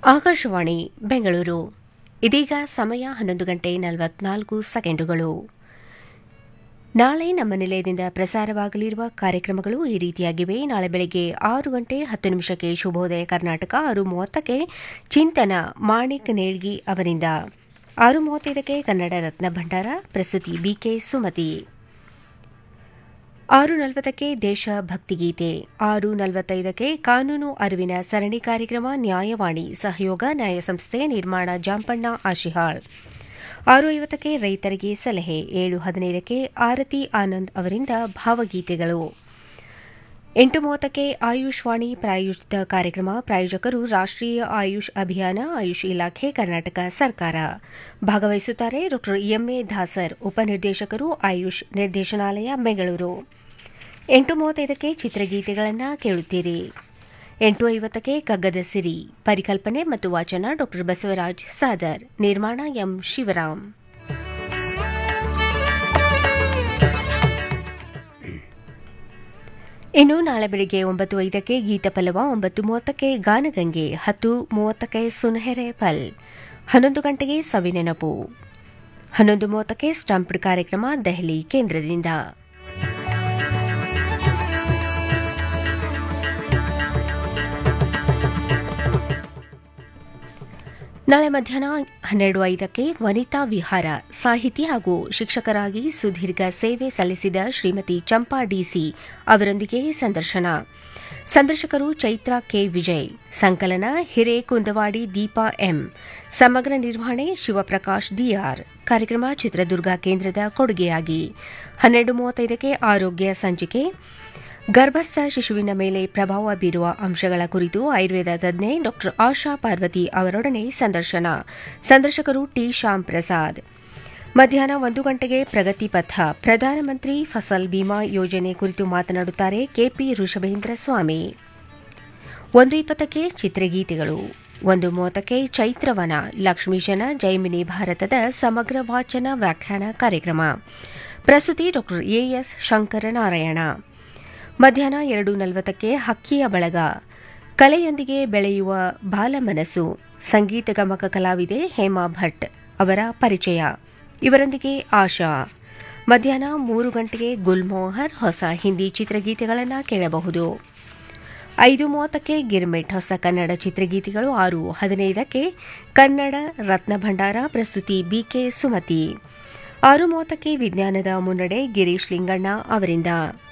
ಆಕಾಶವಾಣಿ ಬೆಂಗಳೂರು ಇದೀಗ ಸಮಯ ಹನ್ನೊಂದು ಗಂಟೆ ನಲವತ್ನಾಲ್ಕು ಸೆಕೆಂಡುಗಳು ನಾಳೆ ನಮ್ಮ ನಿಲಯದಿಂದ ಪ್ರಸಾರವಾಗಲಿರುವ ಕಾರ್ಯಕ್ರಮಗಳು ಈ ರೀತಿಯಾಗಿವೆ ನಾಳೆ ಬೆಳಗ್ಗೆ ಆರು ಗಂಟೆ ಹತ್ತು ನಿಮಿಷಕ್ಕೆ ಶುಭೋದಯ ಕರ್ನಾಟಕ ಆರು ಮೂವತ್ತಕ್ಕೆ ಚಿಂತನ ಮಾಣಿಕ್ ನೇಳ್ಗಿ ಅವರಿಂದ ಆರು ಮೂವತ್ತೈದಕ್ಕೆ ಕನ್ನಡ ರತ್ನ ಭಂಡಾರ ಪ್ರಸ್ತುತಿ ಬಿಕೆ ಸುಮತಿ ಆರು ನಲವತ್ತಕ್ಕೆ ದೇಶ ಭಕ್ತಿಗೀತೆ ಆರು ನಲವತ್ತೈದಕ್ಕೆ ಕಾನೂನು ಅರಿವಿನ ಸರಣಿ ಕಾರ್ಯಕ್ರಮ ನ್ಯಾಯವಾಣಿ ಸಹಯೋಗ ನ್ಯಾಯ ಸಂಸ್ಥೆ ನಿರ್ಮಾಣ ಜಾಂಪಣ್ಣ ಆಶಿಹಾಳ್ ಆರು ಐವತ್ತಕ್ಕೆ ರೈತರಿಗೆ ಸಲಹೆ ಏಳು ಹದಿನೈದಕ್ಕೆ ಆರತಿ ಆನಂದ್ ಅವರಿಂದ ಭಾವಗೀತೆಗಳು ಎಂಟು ಮೂವತ್ತಕ್ಕೆ ಆಯುಷ್ ವಾಣಿ ಪ್ರಾಯೋಜಿತ ಕಾರ್ಯಕ್ರಮ ಪ್ರಾಯೋಜಕರು ರಾಷ್ಟ್ರೀಯ ಆಯುಷ್ ಅಭಿಯಾನ ಆಯುಷ್ ಇಲಾಖೆ ಕರ್ನಾಟಕ ಸರ್ಕಾರ ಭಾಗವಹಿಸುತ್ತಾರೆ ಡಾ ಎಂಎ ಧಾಸರ್ ಉಪನಿರ್ದೇಶಕರು ಆಯುಷ್ ನಿರ್ದೇಶನಾಲಯ ಬೆಂಗಳೂರು ಎಂಟು ಮೂವತ್ತೈದಕ್ಕೆ ಚಿತ್ರಗೀತೆಗಳನ್ನು ಕೇಳುತ್ತೀರಿ ಎಂಟು ಐವತ್ತಕ್ಕೆ ಕಗ್ಗದ ಸಿರಿ ಪರಿಕಲ್ಪನೆ ಮತ್ತು ವಾಚನ ಡಾ ಬಸವರಾಜ್ ಸಾದರ್ ನಿರ್ಮಾಣ ಎಂ ಶಿವರಾಮ್ ಇನ್ನು ನಾಳೆ ಬೆಳಿಗ್ಗೆ ಒಂಬತ್ತು ಐದಕ್ಕೆ ಗೀತಪಲ್ಲವ ಒಂಬತ್ತು ಮೂವತ್ತಕ್ಕೆ ಗಾನಗಂಗೆ ಹತ್ತು ಮೂವತ್ತಕ್ಕೆ ಸುನಹೆರೆ ಪಲ್ ಹನ್ನೊಂದು ಗಂಟೆಗೆ ಸವಿನೆನಪು ಹನ್ನೊಂದು ಮೂವತ್ತಕ್ಕೆ ಸ್ಟಂಪ್ಡ್ ಕಾರ್ಯಕ್ರಮ ದೆಹಲಿ ಕೇಂದ್ರದಿಂದ ನಾಳೆ ಮಧ್ಯಾಹ್ನ ಹನ್ನೆರಡು ಐದಕ್ಕೆ ವನಿತಾ ವಿಹಾರ ಸಾಹಿತಿ ಹಾಗೂ ಶಿಕ್ಷಕರಾಗಿ ಸುದೀರ್ಘ ಸೇವೆ ಸಲ್ಲಿಸಿದ ಶ್ರೀಮತಿ ಚಂಪಾ ಡಿಸಿ ಅವರೊಂದಿಗೆ ಸಂದರ್ಶನ ಸಂದರ್ಶಕರು ಚೈತ್ರ ಕೆ ವಿಜಯ್ ಸಂಕಲನ ಹಿರೇಕುಂದವಾಡಿ ದೀಪಾ ಎಂ ಸಮಗ್ರ ನಿರ್ವಹಣೆ ಶಿವಪ್ರಕಾಶ್ ಡಿಆರ್ ಕಾರ್ಯಕ್ರಮ ಚಿತ್ರದುರ್ಗ ಕೇಂದ್ರದ ಕೊಡುಗೆಯಾಗಿ ಹನ್ನೆರಡು ಮೂವತ್ತೈದಕ್ಕೆ ಆರೋಗ್ಯ ಸಂಚಿಕೆ ಗರ್ಭಸ್ಥ ಶಿಶುವಿನ ಮೇಲೆ ಪ್ರಭಾವ ಬೀರುವ ಅಂಶಗಳ ಕುರಿತು ಆಯುರ್ವೇದ ತಜ್ಞೆ ಡಾ ಆಶಾ ಪಾರ್ವತಿ ಅವರೊಡನೆ ಸಂದರ್ಶನ ಸಂದರ್ಶಕರು ಟಿ ಶ್ಯಾಮ್ ಪ್ರಸಾದ್ ಮಧ್ಯಾಹ್ನ ಒಂದು ಗಂಟೆಗೆ ಪ್ರಗತಿ ಪಥ ಪ್ರಧಾನಮಂತ್ರಿ ಫಸಲ್ ಬಿಮಾ ಯೋಜನೆ ಕುರಿತು ಮಾತನಾಡುತ್ತಾರೆ ಕೆಪಿ ಋಷಭೇಂದ್ರ ಸ್ವಾಮಿ ಒಂದು ಇಪ್ಪತ್ತಕ್ಕೆ ಚಿತ್ರಗೀತೆಗಳು ಒಂದು ಮೂವತ್ತಕ್ಕೆ ಚೈತ್ರವನ ಲಕ್ಷ್ಮೀಶನ ಜೈಮಿನಿ ಭಾರತದ ಸಮಗ್ರ ವಾಚನ ವ್ಯಾಖ್ಯಾನ ಕಾರ್ಯಕ್ರಮ ಪ್ರಸ್ತುತಿ ಡಾ ಎಎಸ್ ಶಂಕರನಾರಾಯಣ ಮಧ್ಯಾಹ್ನ ಎರಡು ನಲವತ್ತಕ್ಕೆ ಹಕ್ಕಿಯ ಬಳಗ ಕಲೆಯೊಂದಿಗೆ ಬೆಳೆಯುವ ಬಾಲಮನಸ್ಸು ಸಂಗೀತ ಗಮಕ ಕಲಾವಿದೆ ಹೇಮಾ ಭಟ್ ಅವರ ಪರಿಚಯ ಇವರೊಂದಿಗೆ ಆಶಾ ಮಧ್ಯಾಹ್ನ ಮೂರು ಗಂಟೆಗೆ ಗುಲ್ಮೋಹರ್ ಹೊಸ ಹಿಂದಿ ಚಿತ್ರಗೀತೆಗಳನ್ನು ಕೇಳಬಹುದು ಐದು ಮೂವತ್ತಕ್ಕೆ ಗಿರ್ಮೆಟ್ ಹೊಸ ಕನ್ನಡ ಚಿತ್ರಗೀತೆಗಳು ಆರು ಹದಿನೈದಕ್ಕೆ ಕನ್ನಡ ರತ್ನ ಭಂಡಾರ ಪ್ರಸ್ತುತಿ ಬಿಕೆ ಸುಮತಿ ಆರು ಮೂವತ್ತಕ್ಕೆ ವಿಜ್ಞಾನದ ಮುನ್ನಡೆ ಗಿರೀಶ್ ಲಿಂಗಣ್ಣ ಅವರಿಂದ